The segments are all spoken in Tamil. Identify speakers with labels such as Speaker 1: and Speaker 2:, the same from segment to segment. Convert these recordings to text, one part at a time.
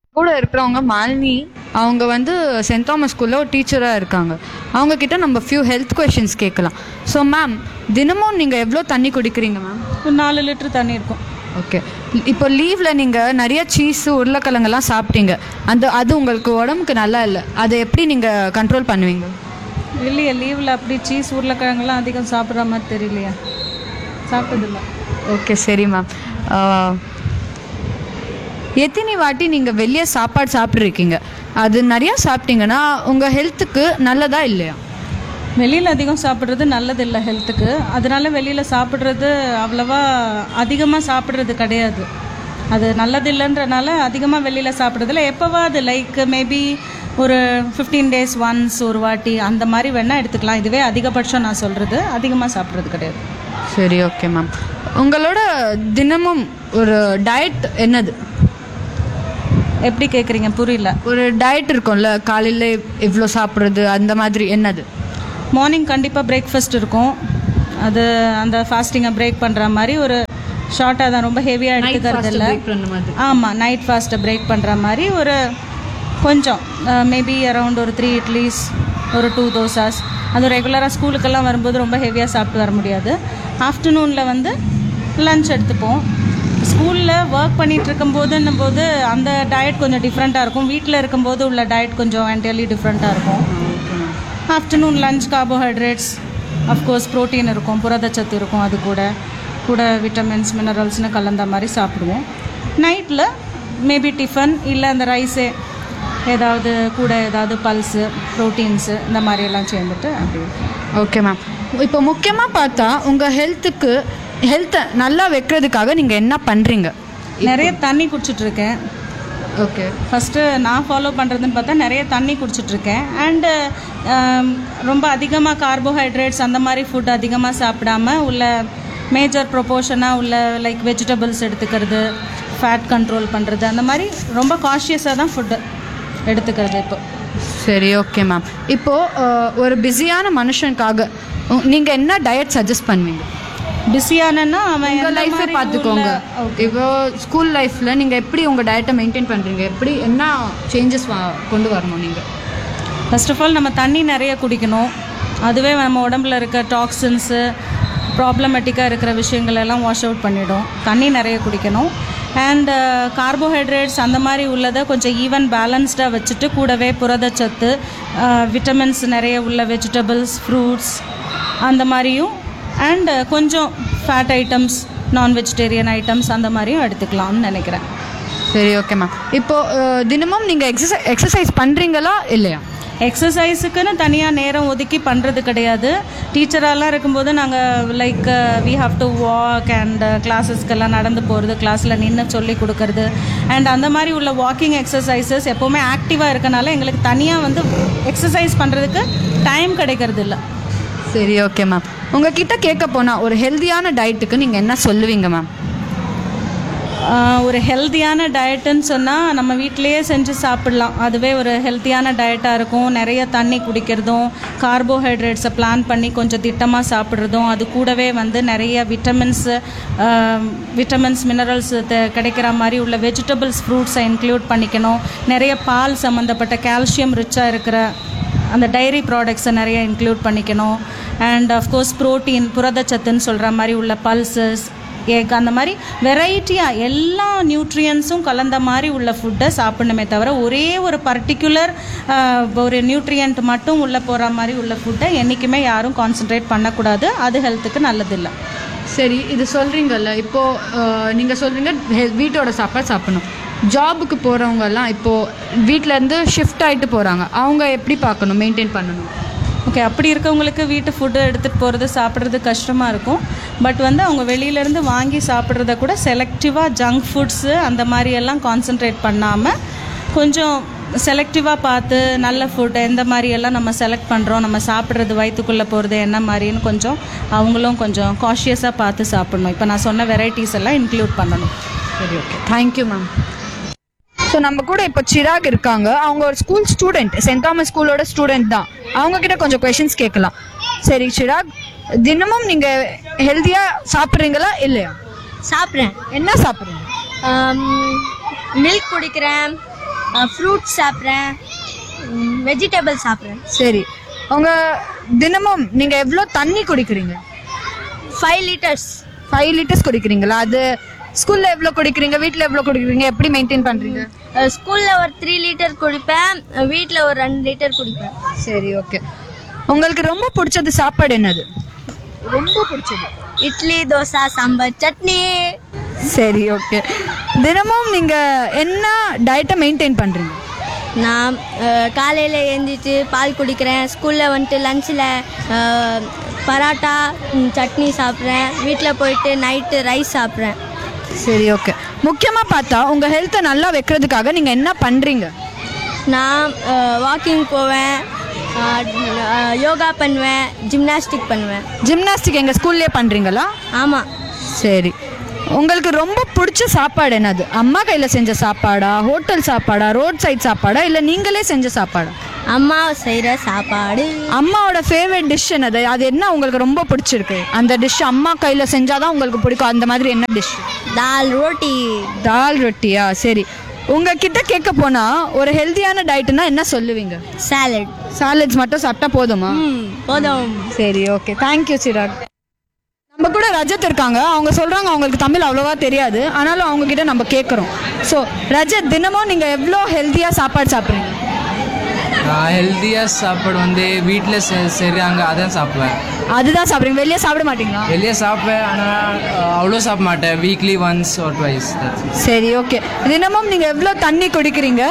Speaker 1: கூட இருக்கிறவங்க மாலினி அவங்க வந்து சென்ட் தாமஸ் ஸ்கூலில் ஒரு டீச்சராக இருக்காங்க அவங்க கிட்ட நம்ம ஃபியூ ஹெல்த் கொஷின்ஸ் கேட்கலாம் ஸோ மேம் தினமும் நீங்கள் எவ்வளோ தண்ணி குடிக்கிறீங்க மேம்
Speaker 2: ஒரு நாலு லிட்டர் தண்ணி இருக்கும்
Speaker 1: ஓகே இப்போ லீவில் நீங்கள் நிறைய சீஸ் உருளைக்கிழங்கெல்லாம் சாப்பிட்டீங்க அந்த அது உங்களுக்கு உடம்புக்கு நல்லா இல்லை அதை எப்படி நீங்கள் கண்ட்ரோல் பண்ணுவீங்க
Speaker 2: இல்லையா லீவில் அப்படி சீஸ் உருளைக்கிழங்குலாம் அதிகம் சாப்பிட்ற மாதிரி தெரியலையா சாப்பிட்டதில்ல
Speaker 1: ஓகே சரி மேம் எத்தனை வாட்டி நீங்கள் வெளியே சாப்பாடு சாப்பிட்ருக்கீங்க அது நிறையா சாப்பிட்டீங்கன்னா உங்கள் ஹெல்த்துக்கு நல்லதா இல்லையா
Speaker 2: வெளியில் அதிகம் சாப்பிட்றது நல்லதில்லை ஹெல்த்துக்கு அதனால வெளியில் சாப்பிட்றது அவ்வளவா அதிகமாக சாப்பிட்றது கிடையாது அது நல்லதில்லைன்றனால அதிகமாக வெளியில் சாப்பிட்றதில்ல எப்போவாது லைக் மேபி ஒரு ஃபிஃப்டீன் டேஸ் ஒன்ஸ் ஒரு வாட்டி அந்த மாதிரி வேணால் எடுத்துக்கலாம் இதுவே அதிகபட்சம் நான் சொல்கிறது அதிகமாக சாப்பிட்றது கிடையாது
Speaker 1: சரி ஓகே மேம் உங்களோட தினமும் ஒரு டயட் என்னது
Speaker 2: எப்படி கேட்குறீங்க புரியல
Speaker 1: ஒரு டயட் இருக்கும்ல காலையில் இவ்வளோ சாப்பிட்றது அந்த மாதிரி என்னது
Speaker 2: மார்னிங் கண்டிப்பாக பிரேக்ஃபாஸ்ட் இருக்கும் அது அந்த ஃபாஸ்டிங்கை பிரேக் பண்ணுற மாதிரி ஒரு ஷார்ட்டாக தான் ரொம்ப ஹெவியாக எடுத்துக்கிறது இல்லை
Speaker 1: மாதிரி
Speaker 2: ஆமாம் நைட் ஃபாஸ்ட்டை பிரேக் பண்ணுற மாதிரி ஒரு கொஞ்சம் மேபி அரவுண்ட் ஒரு த்ரீ இட்லிஸ் ஒரு டூ தோசாஸ் அது ரெகுலராக ஸ்கூலுக்கெல்லாம் வரும்போது ரொம்ப ஹெவியாக சாப்பிட்டு வர முடியாது ஆஃப்டர்நூனில் வந்து லஞ்ச் எடுத்துப்போம் ஸ்கூலில் ஒர்க் பண்ணிட்டு இருக்கும்போதுன்னும் போது அந்த டயட் கொஞ்சம் டிஃப்ரெண்ட்டாக இருக்கும் வீட்டில் இருக்கும்போது உள்ள டயட் கொஞ்சம் என்டையர்லி டிஃப்ரெண்ட்டாக இருக்கும் afternoon lunch carbohydrates of course protein இருக்கும் புரதச்சத்து இருக்கும் அது கூட கூட விட்டமின்ஸ் மினரல்ஸ்னு கலந்த மாதிரி சாப்பிடுவோம் நைட்டில் மேபி டிஃபன் இல்லை அந்த ரைஸே ஏதாவது கூட ஏதாவது பல்ஸு ப்ரோட்டீன்ஸு இந்த மாதிரி எல்லாம் சேர்ந்துட்டு அப்படி
Speaker 1: ஓகே மேம் இப்போ முக்கியமாக பார்த்தா உங்கள் ஹெல்த்துக்கு ஹெல்த்தை நல்லா வைக்கிறதுக்காக நீங்கள் என்ன பண்ணுறீங்க
Speaker 2: நிறைய தண்ணி குடிச்சிட்டு இருக்கேன்
Speaker 1: ஓகே
Speaker 2: ஃபஸ்ட்டு நான் ஃபாலோ பண்ணுறதுன்னு பார்த்தா நிறைய தண்ணி குடிச்சிட்ருக்கேன் அண்டு ரொம்ப அதிகமாக கார்போஹைட்ரேட்ஸ் அந்த மாதிரி ஃபுட் அதிகமாக சாப்பிடாம உள்ள மேஜர் ப்ரொபோர்ஷனாக உள்ள லைக் வெஜிடபிள்ஸ் எடுத்துக்கிறது ஃபேட் கண்ட்ரோல் பண்ணுறது அந்த மாதிரி ரொம்ப காஷியஸாக தான் ஃபுட்டு எடுத்துக்கிறது இப்போ
Speaker 1: சரி ஓகே மேம் இப்போது ஒரு பிஸியான மனுஷனுக்காக நீங்கள் என்ன டயட் சஜஸ்ட் பண்ணுவீங்க
Speaker 2: பிஸியானன்னா அவன்
Speaker 1: உங்கள்
Speaker 2: எந்த
Speaker 1: லைஃபை
Speaker 2: மாதிரி
Speaker 1: பார்த்துக்கோங்க
Speaker 2: உள்ள-
Speaker 1: இப்போ ஸ்கூல் லைஃப்பில் நீங்கள் எப்படி உங்கள் டயட்டை மெயின்டைன் பண்ணுறீங்க எப்படி என்ன சேஞ்சஸ் கொண்டு வரணும் நீங்கள்
Speaker 2: ஃபர்ஸ்ட் ஆஃப் ஆல் நம்ம தண்ணி நிறைய குடிக்கணும் அதுவே நம்ம உடம்புல இருக்க டாக்ஸின்ஸு ப்ராப்ளமேட்டிக்காக இருக்கிற விஷயங்கள் எல்லாம் வாஷ் அவுட் பண்ணிடும் தண்ணி நிறைய குடிக்கணும் அண்ட் கார்போஹைட்ரேட்ஸ் அந்த மாதிரி உள்ளதை கொஞ்சம் ஈவன் பேலன்ஸ்டாக வச்சுட்டு கூடவே புரதச்சத்து விட்டமின்ஸ் நிறைய உள்ள வெஜிடபிள்ஸ் ஃப்ரூட்ஸ் அந்த மாதிரியும் அண்ட் கொஞ்சம் fat items non vegetarian items அந்த மாதிரியும் எடுத்துக்கலாம்னு நினைக்கிறேன்
Speaker 1: சரி ஓகே மேம் இப்போது தினமும் நீங்கள் எக்ஸசைஸ் எக்ஸசைஸ் பண்ணுறீங்களா இல்லையா
Speaker 2: எக்ஸசைஸுக்குன்னு தனியாக நேரம் ஒதுக்கி பண்ணுறது கிடையாது டீச்சராலாம் இருக்கும்போது நாங்கள் like we have to walk and கிளாஸஸ்க்கெல்லாம் நடந்து போகிறது கிளாஸில் நின்று சொல்லி கொடுக்கறது அண்ட் அந்த மாதிரி உள்ள வாக்கிங் எக்ஸசைசஸ் எப்போவுமே ஆக்டிவாக இருக்கனால எங்களுக்கு தனியாக வந்து எக்ஸசைஸ் பண்ணுறதுக்கு டைம் கிடைக்கிறது இல்லை
Speaker 1: சரி ஓகே மேம் உங்ககிட்ட கேட்க போனால் ஒரு ஹெல்தியான டயட்டுக்கு நீங்கள் என்ன சொல்லுவீங்க மேம்
Speaker 2: ஆஹ் ஒரு ஹெல்த்தியான டயட்டுன்னு சொன்னால் நம்ம வீட்டிலேயே செஞ்சு சாப்பிட்லாம் அதுவே ஒரு ஹெல்த்தியான டயட்டாக இருக்கும் நிறைய தண்ணி குடிக்கிறதும் கார்போஹைட்ரேட்ஸை பிளான் பண்ணி கொஞ்சம் திட்டமாக சாப்பிட்றதும் அது கூடவே வந்து நிறைய விட்டமின்ஸ் விட்டமின்ஸ் மினரல்ஸ் கிடைக்கிற மாதிரி உள்ள வெஜிடபிள்ஸ் ஃப்ரூட்ஸை இன்க்ளூட் பண்ணிக்கணும் நிறைய பால் சம்மந்தப்பட்ட கால்சியம் ரிச்சாக இருக்கிற அந்த டைரி ப்ராடக்ட்ஸை நிறைய இன்க்ளூட் பண்ணிக்கணும் அண்ட் அஃப்கோர்ஸ் ப்ரோட்டீன் புரதச்சத்துன்னு சொல்கிற மாதிரி உள்ள பல்சஸ் எக் அந்த மாதிரி வெரைட்டியாக எல்லா நியூட்ரியன்ஸும் கலந்த மாதிரி உள்ள ஃபுட்டை சாப்பிடணுமே தவிர ஒரே ஒரு பர்டிகுலர் ஒரு நியூட்ரியன்ட் மட்டும் உள்ளே போகிற மாதிரி உள்ள ஃபுட்டை என்றைக்குமே யாரும் கான்சென்ட்ரேட் பண்ணக்கூடாது அது ஹெல்த்துக்கு நல்லதில்லை
Speaker 1: சரி இது சொல்கிறீங்கல்ல இப்போது நீங்கள் சொல்கிறீங்க வீட்டோட சாப்பாடு சாப்பிடணும் ஜாபுக்கு போகிறவங்கெல்லாம் இப்போது வீட்டிலேருந்து ஷிஃப்ட் ஆகிட்டு போகிறாங்க அவங்க எப்படி பார்க்கணும் மெயின்டைன் பண்ணணும்
Speaker 2: ஓகே அப்படி இருக்கவங்களுக்கு வீட்டு ஃபுட்டு எடுத்துகிட்டு போகிறது சாப்பிட்றது கஷ்டமாக இருக்கும் பட் வந்து அவங்க வெளியிலேருந்து வாங்கி சாப்பிட்றத கூட செலக்டிவாக ஜங்க் ஃபுட்ஸு அந்த மாதிரி எல்லாம் கான்சென்ட்ரேட் பண்ணாமல் கொஞ்சம் செலக்டிவாக பார்த்து நல்ல ஃபுட் எந்த மாதிரி எல்லாம் நம்ம செலக்ட் பண்ணுறோம் நம்ம சாப்பிட்றது வயிற்றுக்குள்ளே போகிறது என்ன மாதிரின்னு கொஞ்சம் அவங்களும் கொஞ்சம் காஷியஸாக பார்த்து சாப்பிடணும் இப்போ நான் சொன்ன வெரைட்டிஸ் எல்லாம் இன்க்ளூட் பண்ணணும்
Speaker 1: சரி ஓகே தேங்க்யூ மேம் ஸோ நம்ம கூட இப்போ சிராக் இருக்காங்க அவங்க ஒரு ஸ்கூல் ஸ்டூடெண்ட் சென்ட் தாமஸ் ஸ்கூலோட ஸ்டூடெண்ட் தான் அவங்க கிட்ட கொஞ்சம் கொஷின்ஸ் கேட்கலாம் சரி சிராக் தினமும் நீங்கள் ஹெல்த்தியாக சாப்பிட்றீங்களா இல்லையா
Speaker 3: சாப்பிட்றேன்
Speaker 1: என்ன சாப்பிட்றீங்க
Speaker 3: மில்க் குடிக்கிறேன் ஃப்ரூட்ஸ் சாப்பிட்றேன் வெஜிடபிள் சாப்பிட்றேன்
Speaker 1: சரி உங்க தினமும் நீங்க எவ்வளோ தண்ணி குடிக்கிறீங்க
Speaker 3: ஃபைவ் லிட்டர்ஸ்
Speaker 1: ஃபைவ் லிட்டர்ஸ் குடிக்கிறீங்களா அது ஸ்கூல்ல எவ்வளோ குடிக்கிறீங்க வீட்டில் எவ்வளோ குடிக்கிறீங்க எப்படி மெயின்டைன் பண்றீங்க
Speaker 3: ஸ்கூலில் ஒரு த்ரீ லிட்டர் குடிப்பேன் வீட்டில் ஒரு ரெண்டு லிட்டர் குடிப்பேன்
Speaker 1: சரி ஓகே உங்களுக்கு ரொம்ப பிடிச்சது சாப்பாடு என்னது ரொம்ப பிடிச்சது
Speaker 3: இட்லி தோசை சாம்பார் சட்னி
Speaker 1: சரி ஓகே தினமும் நீங்க என்ன டயட்டை மெயின்டைன் பண்றீங்க
Speaker 3: நான் காலையில் எழுந்திரிச்சு பால் குடிக்கிறேன் ஸ்கூலில் வந்துட்டு லஞ்சில் பரோட்டா ம், சட்னி சாப்பிட்றேன் வீட்டில் போயிட்டு நைட்டு ரைஸ் சாப்பிட்றேன்
Speaker 1: சரி ஓகே முக்கியமா பார்த்தா உங்க ஹெல்த்தை நல்லா வைக்கிறதுக்காக நீங்க என்ன பண்றீங்க
Speaker 3: நான் வாக்கிங் போவேன் அஹ், அஹ், யோகா பண்ணுவேன் ஜிம்னாஸ்டிக் பண்ணுவேன்
Speaker 1: ஜிம்னாஸ்டிக் எங்க ஸ்கூல்லேயே பண்றீங்களா
Speaker 3: ஆமாம்
Speaker 1: சரி உங்களுக்கு ரொம்ப பிடிச்ச சாப்பாடு என்னது அம்மா கையில செஞ்ச சாப்பாடா ஹோட்டல் சாப்பாடா ரோட் சைட் சாப்பாடா இல்ல நீங்களே செஞ்ச சாப்பாடா
Speaker 3: அம்மா செய்கிற சாப்பாடு
Speaker 1: அம்மாவோட ஃபேவரட் டிஷ் என்னது அது என்ன உங்களுக்கு ரொம்ப பிடிச்சிருக்கு அந்த டிஷ் அம்மா கையில செஞ்சாதான் உங்களுக்கு பிடிக்கும் அந்த மாதிரி என்ன டிஷ்
Speaker 3: தால் ரோட்டி
Speaker 1: தால் ரொட்டியா சரி உங்ககிட்ட கேட்க போனா ஒரு ஹெல்தியான டயட்னா என்ன சொல்லுவீங்க
Speaker 3: சாலட்
Speaker 1: சாலட்ஸ் மட்டும் சாப்பிட்டா போதுமா
Speaker 3: ம் போதும்
Speaker 1: சரி ஓகே தேங்க்யூ சிராக் நம்ம கூட ரஜத் இருக்காங்க அவங்க சொல்றாங்க அவங்களுக்கு தமிழ் அவ்வளோவா தெரியாது ஆனாலும் அவங்க கிட்ட நம்ம கேட்குறோம் ஸோ ரஜத் தினமும் நீங்க எவ்வளோ ஹெல்த்தியா சாப்பாடு சாப்பிட்றீங்க
Speaker 4: நான் ஹெல்த்தியாக சாப்பாடு வந்து வீட்டில் செ செய்கிறாங்க அதான் சாப்பிடுவேன்
Speaker 1: அதுதான் சாப்பிட்றீங்க வெளியே சாப்பிட மாட்டீங்களா
Speaker 4: வெளியே சாப்பிடுவேன் ஆனால் அவ்வளோ சாப்பிட மாட்டேன் வீக்லி ஒன்ஸ் ஆர் ட்வைஸ்
Speaker 1: சரி ஓகே தினமும் நீங்க எவ்வளோ தண்ணி குடிக்கிறீங்க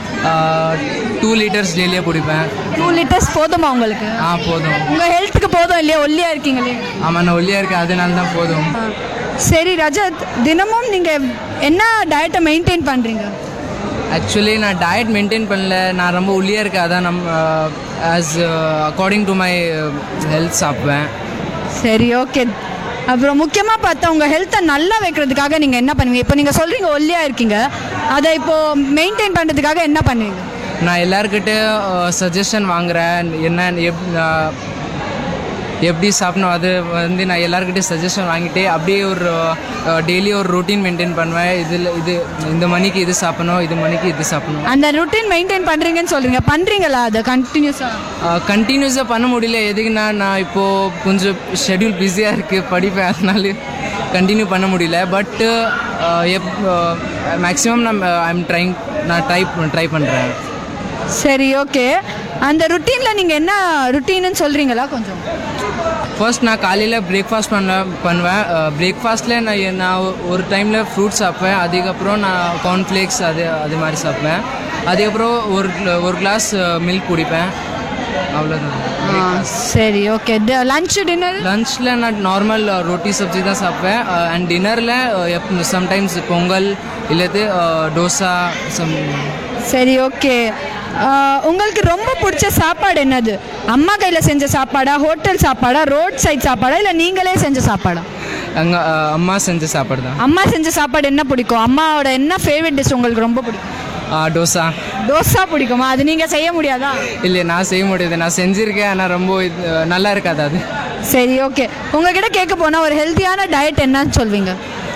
Speaker 4: டூ லிட்டர்ஸ் டெய்லியாக குடிப்பேன்
Speaker 1: டூ லிட்டர்ஸ் போதுமா உங்களுக்கு
Speaker 4: ஆ போதும்
Speaker 1: உங்க ஹெல்த்துக்கு போதும் இல்லையா ஒல்லியா இருக்கீங்களே
Speaker 4: ஆமாம் நான் ஒல்லியாக இருக்கேன் அதனால தான் போதும்
Speaker 1: சரி ரஜத் தினமும் நீங்க என்ன டயட்டை மெயின்டைன் பண்றீங்க
Speaker 4: ஆக்சுவலி நான் டயட் மெயின்டைன் பண்ணல நான் ரொம்ப ஒல்லியாக இருக்கேன் அதான் நம்ம as according to my health சாப்பிடுவேன்
Speaker 1: சரி ஓகே அப்புறம் முக்கியமாக பார்த்தா உங்கள் ஹெல்த்தை நல்லா வைக்கிறதுக்காக நீங்கள் என்ன பண்ணுவீங்க இப்போ நீங்கள் சொல்கிறீங்க ஒல்லியாக இருக்கீங்க அதை இப்போது மெயின்டைன் பண்ணுறதுக்காக என்ன பண்ணுவீங்க
Speaker 4: நான் எல்லாருக்கிட்ட சஜஷன் வாங்குறேன் என்ன எப் நான் எப்படி சாப்பிடணும் அது வந்து நான் எல்லாருக்கிட்டே சஜஷன் வாங்கிட்டு அப்படியே ஒரு டெய்லி ஒரு ரொட்டீன் மெயின்டைன் பண்ணுவேன் இதில் இது இந்த மணிக்கு இது சாப்பிடணும் இது மணிக்கு இது சாப்பிடணும்
Speaker 1: அந்த ருட்டீன் மெயின்டைன் பண்ணுறீங்கன்னு சொல்கிறீங்க பண்ணுறீங்களா அதை கண்டினியூஸாக
Speaker 4: கண்டினியூஸாக பண்ண முடியல எதுக்குன்னா நான் இப்போது கொஞ்சம் ஷெட்யூல் பிஸியாக இருக்குது படிப்பேன் அதனால கண்டினியூ பண்ண முடியல பட்டு எப் மேக்ஸிமம் நான் ஐம் ட்ரைங் நான் ட்ரை ட்ரை பண்ணுறேன்
Speaker 1: சரி ஓகே அந்த ருட்டீனில் நீங்கள் என்ன ருட்டீன்னு சொல்கிறீங்களா கொஞ்சம்
Speaker 4: ஃபர்ஸ்ட் நான் காலையில் பிரேக்ஃபாஸ்ட் பண்ண பண்ணுவேன் பிரேக்ஃபாஸ்ட்டில் நான் எ- நான் ஒரு டைமில் ஃப்ரூட்ஸ் சாப்பிட்வேன் அதுக்கப்புறம் நான் கார்ன்ஃப்ளேக்ஸ் அது அது மாதிரி சாப்பிடுவேன் அதுக்கப்புறம் ஒரு ஒரு கிளாஸ் மில்க் குடிப்பேன் அவ்வளோதான்
Speaker 1: சரி ஓகே லஞ்ச் டின்னர்
Speaker 4: லஞ்சில் நான் நார்மல் ரொட்டி சப்ஜி தான் சாப்பிடுவேன் அண்ட் டின்னரில் சம்டைம்ஸ் பொங்கல் இல்லது டோசா சம்
Speaker 1: சரி ஓகே உங்களுக்கு ரொம்ப பிடிச்ச சாப்பாடு என்னது அம்மா கையில் செஞ்ச சாப்பாடா ஹோட்டல் சாப்பாடா ரோட் சைட் சாப்பாடா இல்லை நீங்களே செஞ்ச சாப்பாடா
Speaker 4: அங்கே அம்மா செஞ்ச சாப்பாடு தான்
Speaker 1: அம்மா செஞ்ச சாப்பாடு என்ன பிடிக்கும் அம்மாவோட என்ன ஃபேவரட் டிஷ் உங்களுக்கு ரொம்ப பிடிக்கும்
Speaker 4: டோசா
Speaker 1: தோசா பிடிக்குமா அது நீங்கள் செய்ய முடியாதா
Speaker 4: இல்லை நான் செய்ய முடியாது நான் செஞ்சுருக்கேன் ஆனால் ரொம்ப இது, நல்லா இருக்காது அது
Speaker 1: சரி ஓகே உங்ககிட்ட கேட்க போனால் ஒரு ஹெல்த்தியான டயட் என்னன்னு சொல்வீங்க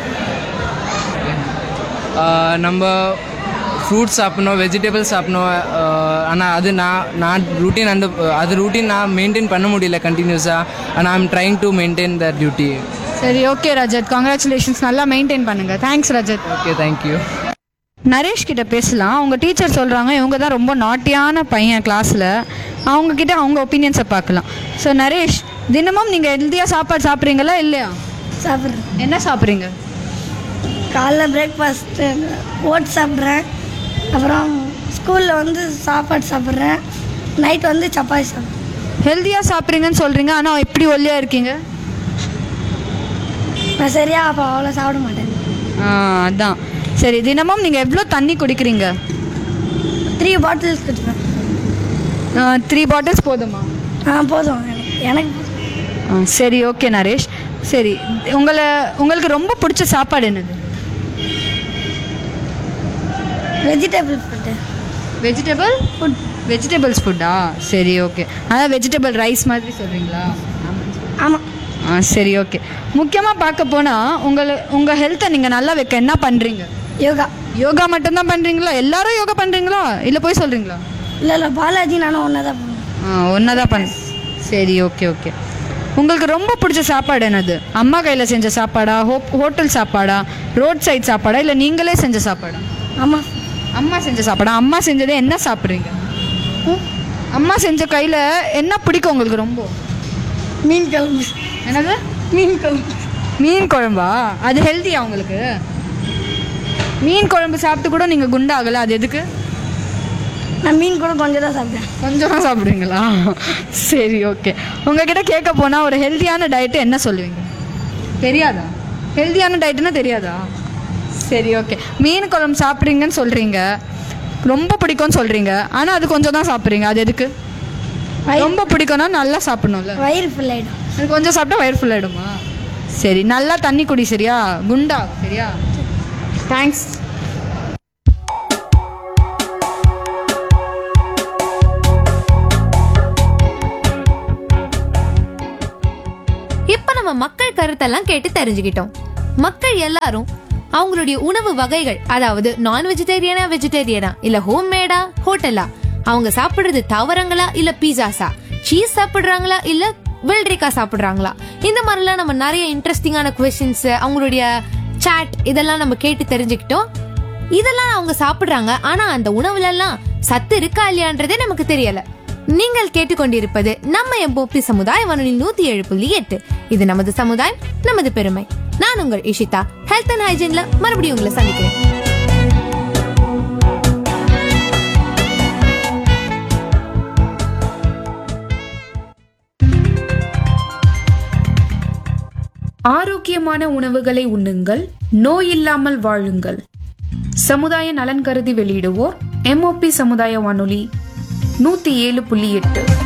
Speaker 4: ஆஹ் நம்ம ஃப்ரூட்ஸ் சாப்பிடணும் வெஜிடபிள்ஸ் சாப்பிடணும் ஆனால் அது நான் நான் ரூட்டீன் அந்த அது ரூட்டீன் நான் மெயின்டைன் பண்ண முடியல கண்டினியூஸாக ஆனால் I'm trying to maintain the duty
Speaker 1: சரி ஓகே ரஜத் கங்க்ராச்சுலேஷன்ஸ் நல்லா மெயின்டைன் பண்ணுங்க thanks Rajat
Speaker 4: okay thank you
Speaker 1: Naresh கிட்ட பேசலாம் அவங்க டீச்சர் சொல்கிறாங்க இவங்க தான் ரொம்ப நாட்டியான பையன் கிளாஸில் அவங்க கிட்ட அவங்க ஒப்பீனியன்ஸை பார்க்கலாம் ஸோ நரேஷ் தினமும் நீங்கள் ஹெல்த்தியாக சாப்பாடு சாப்பிட்றீங்களா இல்லையா
Speaker 5: சாப்பிட்றேன்
Speaker 1: என்ன சாப்பிட்றீங்க
Speaker 5: காலைல பிரேக்ஃபாஸ்ட்டு ஓட்ஸ் சாப்பிட்றேன் அப்புறம் ஸ்கூலில் வந்து சாப்பாடு சாப்பிட்றேன் நைட் வந்து சப்பாத்தி சாப்பிட்றேன்
Speaker 1: ஹெல்த்தியாக சாப்பிட்றீங்கன்னு சொல்கிறீங்க ஆனால் எப்படி ஒல்லியாக இருக்கீங்க
Speaker 5: நான் சரியாக அப்போ அவ்வளோ சாப்பிட மாட்டேன்
Speaker 1: ஆ அதான் சரி தினமும் நீங்கள் எவ்வளோ தண்ணி குடிக்கிறீங்க
Speaker 5: த்ரீ பாட்டில்ஸ் குடிப்பேன்
Speaker 1: த்ரீ பாட்டில்ஸ் போதுமா
Speaker 5: ஆ போதும் எனக்கு எனக்கு
Speaker 1: ஆ, சரி ஓகே நரேஷ் சரி உங்களை உங்களுக்கு ரொம்ப பிடிச்ச சாப்பாடு என்னது
Speaker 5: vegetable food
Speaker 1: vegetable food vegetables ஃபுட்டா சரி ஓகே அதான் வெஜிடபிள் ரைஸ் மாதிரி சொல்கிறீங்களா
Speaker 5: ஆமாம்
Speaker 1: ஆ சரி ஓகே முக்கியமாக பார்க்க போனால் உங்களை உங்கள் ஹெல்த்தை நீங்கள் நல்லா வைக்க என்ன பண்ணுறீங்க
Speaker 5: யோகா
Speaker 1: யோகா மட்டும்தான் பண்றீங்களா எல்லாரும் யோகா பண்றீங்களா இல்ல போய் சொல்றீங்களா
Speaker 5: இல்லை இல்லை பாலாஜி நானும் ஒன்றா தான் பண்ணுவேன்
Speaker 1: ஆ ஒன்றா தான் பண்ண சரி ஓகே ஓகே உங்களுக்கு ரொம்ப பிடிச்ச சாப்பாடு என்னது அம்மா கையில் செஞ்ச சாப்பாடா ஹோ ஹோட்டல் சாப்பாடா ரோட் சைட் சாப்பாடா இல்லை நீங்களே செஞ்ச சாப்பாடா
Speaker 5: ஆமாம்
Speaker 1: அம்மா செஞ்ச சாப்பாடா அம்மா செஞ்சதே என்ன சாப்பிட்றீங்க அம்மா செஞ்ச கையில் என்ன பிடிக்கும் உங்களுக்கு ரொம்ப
Speaker 5: மீன் குழம்பு
Speaker 1: என்னது
Speaker 5: மீன் குழம்பு
Speaker 1: மீன் குழம்பா அது ஹெல்த்தியா உங்களுக்கு மீன் குழம்பு சாப்பிட்டு கூட நீங்கள் குண்டாகலை அது எதுக்கு
Speaker 5: நான் மீன் கூட கொஞ்சம் தான் சாப்பிட்டேன்
Speaker 1: கொஞ்சமாக சாப்பிடுவீங்களா சரி ஓகே உங்ககிட்ட கேட்க போனால் ஒரு ஹெல்த்தியான டயட்டு என்ன சொல்லுவீங்க தெரியாதா ஹெல்த்தியான டயட்டுன்னா தெரியாதா சரி ஓகே மீன் குழம்பு சாப்பிட்றீங்கன்னு சொல்கிறீங்க ரொம்ப பிடிக்கும்னு சொல்கிறீங்க ஆனால் அது கொஞ்சம் தான் சாப்பிட்றீங்க அது எதுக்கு ரொம்ப பிடிக்கும்னா நல்லா சாப்பிடணும்ல
Speaker 5: வயிறு ஃபுல் ஆகிடும்
Speaker 1: அது கொஞ்சம் சாப்பிட்டா வயிறு ஃபுல் ஆகிடுமா சரி நல்லா தண்ணி குடி சரியா குண்டா சரியா தேங்க்ஸ்
Speaker 6: இப்ப நம்ம மக்கள் கருத்தெல்லாம் கேட்டு தெரிஞ்சுக்கிட்டோம் மக்கள் எல்லாரும் அவங்களுடைய உணவு வகைகள் அதாவது நான் வெஜிடேரியனா வெஜிடேரியனா இல்ல ஹோம் மேடா ஹோட்டலா அவங்க சாப்பிடுறது தவறங்களா இல்ல பீஸாஸா சீஸ் சாப்பிடுறாங்களா இல்ல வெள்ளரிக்கா சாப்பிடுறாங்களா இந்த மாதிரிலாம் நம்ம நிறைய இன்ட்ரெஸ்டிங்கான கொஸ்டின்ஸ் அவங்களுடைய சாட் இதெல்லாம் நம்ம கேட்டு தெரிஞ்சுக்கிட்டோம் இதெல்லாம் அவங்க சாப்பிடுறாங்க ஆனா அந்த உணவுல எல்லாம் சத்து இருக்கா இல்லையான்றதே நமக்கு தெரியல நீங்கள் கேட்டுக்கொண்டிருப்பது நம்ம எம்போப்பி சமுதாய வானொலி நூத்தி ஏழு புள்ளி எட்டு இது நமது சமுதாயம் நமது பெருமை நான் உங்கள் இஷிதா ஹெல்த் அண்ட் ஹைஜீன்ல மறுபடியும் உங்களை சந்திக்கிறேன்
Speaker 7: ஆரோக்கியமான உணவுகளை உண்ணுங்கள் நோய் இல்லாமல் வாழுங்கள் சமுதாய நலன் கருதி வெளியிடுவோர் எம்ஓபி சமுதாய வானொலி நூத்தி ஏழு புள்ளி எட்டு